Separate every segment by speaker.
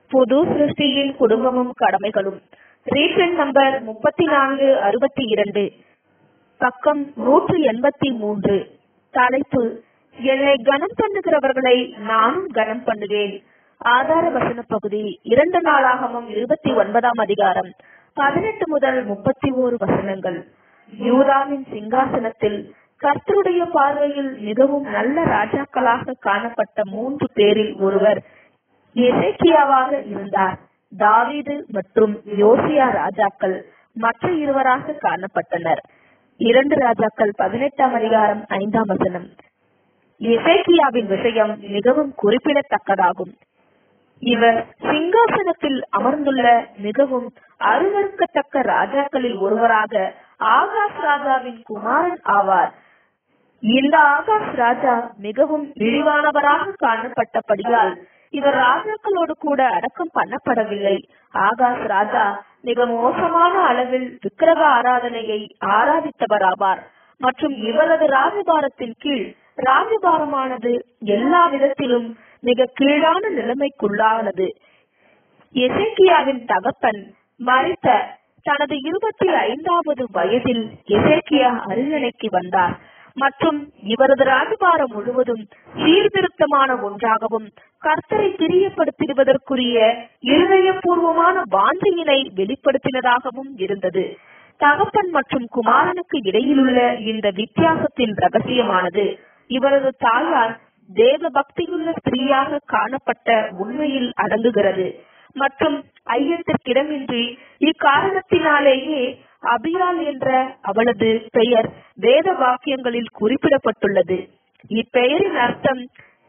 Speaker 1: புது சிருஷ்டியின் குடும்பமும் கடமைகளும் ரீஃபரன் நம்பர் முப்பத்தி நான்கு அறுபத்தி இரண்டு பக்கம் நூற்று எண்பத்தி மூன்று தலைப்பு என்னை கனம் பண்ணுகிறவர்களை நானும் கனம் பண்ணுவேன் ஆதார வசன பகுதி இரண்டு நாளாகமும் இருபத்தி ஒன்பதாம் அதிகாரம் பதினெட்டு முதல் முப்பத்தி ஓரு வசனங்கள் யூதாவின் சிங்காசனத்தில் கர்த்தருடைய பார்வையில் மிகவும் நல்ல ராஜாக்களாக காணப்பட்ட மூன்று பேரில் ஒருவர் எசேக்கியாவாக இருந்தார் தாவீது மற்றும் யோசியா ராஜாக்கள் மற்ற இருவராக காணப்பட்டனர் இரண்டு ராஜாக்கள் பதினெட்டாம் அதிகாரம் ஐந்தாம் வசனம் எசேக்கியாவின் விஷயம் மிகவும் குறிப்பிடத்தக்கதாகும் இவர் சிங்காசனத்தில் அமர்ந்துள்ள மிகவும் அருவருக்கத்தக்க ராஜாக்களில் ஒருவராக ஆகாஷ் ராஜாவின் குமாரன் ஆவார் இந்த ஆகாஷ் ராஜா மிகவும் இழிவானவராக காணப்பட்டபடியால் இவர் ராஜாக்களோடு கூட அடக்கம் பண்ணப்படவில்லை ஆகாஷ் ராஜா மிக மோசமான அளவில் விக்கிரக ஆராதனையை ஆராதித்தவராவார் மற்றும் இவரது ராஜபாரத்தின் கீழ் ராஜபாரமானது எல்லா விதத்திலும் மிக கீழான நிலைமைக்குள்ளானது எசேக்கியாவின் தகப்பன் மறித்த தனது இருபத்தி ஐந்தாவது வயதில் எசேக்கியா அரியணைக்கு வந்தார் மற்றும் இவரது ராஜபாரம் முழுவதும் சீர்திருத்தமான ஒன்றாகவும் கர்த்தரை பிரியப்படுத்திடுவதற்குரிய இருதயபூர்வமான வாஞ்சையினை வெளிப்படுத்தினதாகவும் இருந்தது தகப்பன் மற்றும் குமாரனுக்கு இடையிலுள்ள இந்த வித்தியாசத்தின் ரகசியமானது இவரது தாயார் தேவ பக்தியுள்ள ஸ்திரீயாக காணப்பட்ட உண்மையில் அடங்குகிறது மற்றும் ஐயத்திற்கிடமின்றி இக்காரணத்தினாலேயே அபியால் என்ற அவளது பெயர் வேத வாக்கியங்களில் குறிப்பிடப்பட்டுள்ளது இப்பெயரின் அர்த்தம்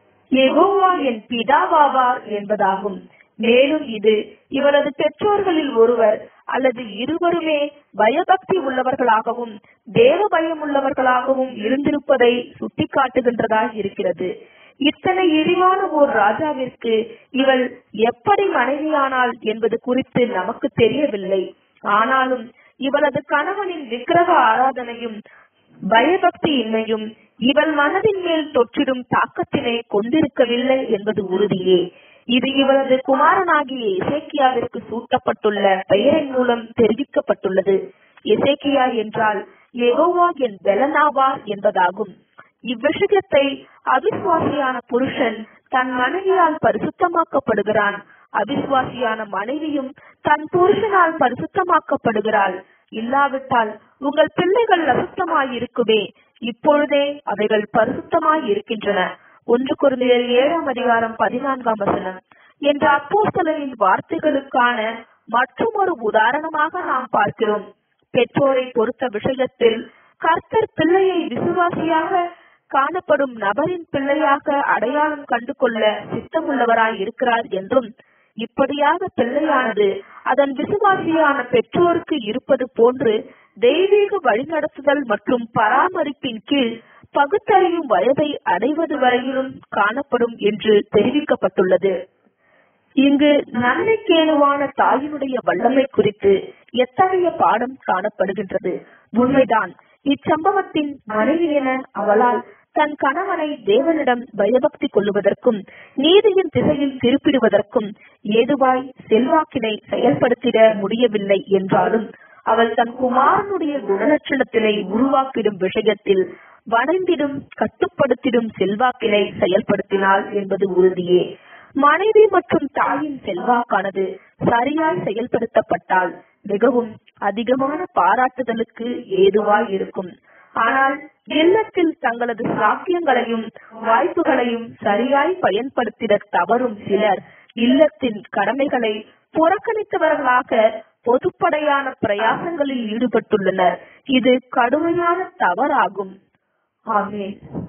Speaker 1: எகோவா என் பிதாவாவார் என்பதாகும் மேலும் இது இவரது பெற்றோர்களில் ஒருவர் அல்லது இருவருமே பயபக்தி உள்ளவர்களாகவும் தேவ பயம் உள்ளவர்களாகவும் இருந்திருப்பதை சுட்டிக்காட்டுகின்றதாக இருக்கிறது இத்தனை இழிவான ஓர் ராஜாவிற்கு இவள் எப்படி மனைவியானாள் என்பது குறித்து நமக்கு தெரியவில்லை ஆனாலும் இவளது கணவனின் விக்கிரக ஆராதனையும் பயபக்தி இன்மையும் இவள் மனதின் மேல் தொற்றிடும் தாக்கத்தினை கொண்டிருக்கவில்லை என்பது உறுதியே இது இவளது குமாரனாகிய எசேக்கியாவிற்கு சூட்டப்பட்டுள்ள பெயரின் மூலம் தெரிவிக்கப்பட்டுள்ளது எசேக்கியா என்றால் எகோவா என் பெலனாவார் என்பதாகும் இவ்விஷயத்தை அவிசுவாசியான புருஷன் தன் மனைவியால் பரிசுத்தமாக்கப்படுகிறான் அவிசுவாசியான மனைவியும் தன் புருஷனால் பரிசுத்தமாக்கப்படுகிறாள் இல்லாவிட்டால் உங்கள் பிள்ளைகள் அசுத்தமாயிருக்குமே இப்பொழுதே அவைகள் பரிசுத்தமாய் இருக்கின்றன ஒன்று குருந்தியர் ஏழாம் அதிகாரம் பதினான்காம் வசனம் என்ற அப்போஸ்தலரின் வார்த்தைகளுக்கான மற்றொரு உதாரணமாக நாம் பார்க்கிறோம் பெற்றோரை பொறுத்த விஷயத்தில் கர்த்தர் பிள்ளையை விசுவாசியாக காணப்படும் நபரின் பிள்ளையாக அடையாளம் கண்டு கொள்ள சித்தமுள்ளவராய் இருக்கிறார் என்றும் இப்படியாக பிள்ளையானது அதன் விசுவாசியான பெற்றோருக்கு இருப்பது போன்று தெய்வீக வழிநடத்துதல் மற்றும் பராமரிப்பின் கீழ் பகுத்தறியும் வயதை அடைவது வரையிலும் காணப்படும் என்று தெரிவிக்கப்பட்டுள்ளது இங்கு நன்மைக்கேனுவான தாயினுடைய வல்லமை குறித்து எத்தகைய பாடம் காணப்படுகின்றது உண்மைதான் இச்சம்பவத்தின் மனைவி என அவளால் தன் கணவனை தேவனிடம் பயபக்தி கொள்ளுவதற்கும் நீதியின் திசையில் திருப்பிடுவதற்கும் ஏதுவாய் செல்வாக்கினை செயல்படுத்திட முடியவில்லை என்றாலும் அவள் தன் குமாரனுடைய குணலட்சணத்தினை உருவாக்கிடும் விஷயத்தில் வணைந்திடும் கட்டுப்படுத்திடும் செல்வாக்கினை செயல்படுத்தினாள் என்பது உறுதியே மனைவி மற்றும் தாயின் செல்வாக்கானது சரியாய் செயல்படுத்தப்பட்டால் மிகவும் அதிகமான பாராட்டுதலுக்கு ஏதுவாய் இருக்கும் ஆனால் இல்லத்தில் தங்களது சாக்கியங்களையும் வாய்ப்புகளையும் சரியாய் பயன்படுத்திட தவறும் சிலர் இல்லத்தின் கடமைகளை புறக்கணித்தவர்களாக பொதுப்படையான பிரயாசங்களில் ஈடுபட்டுள்ளனர் இது கடுமையான தவறாகும் ஆமென்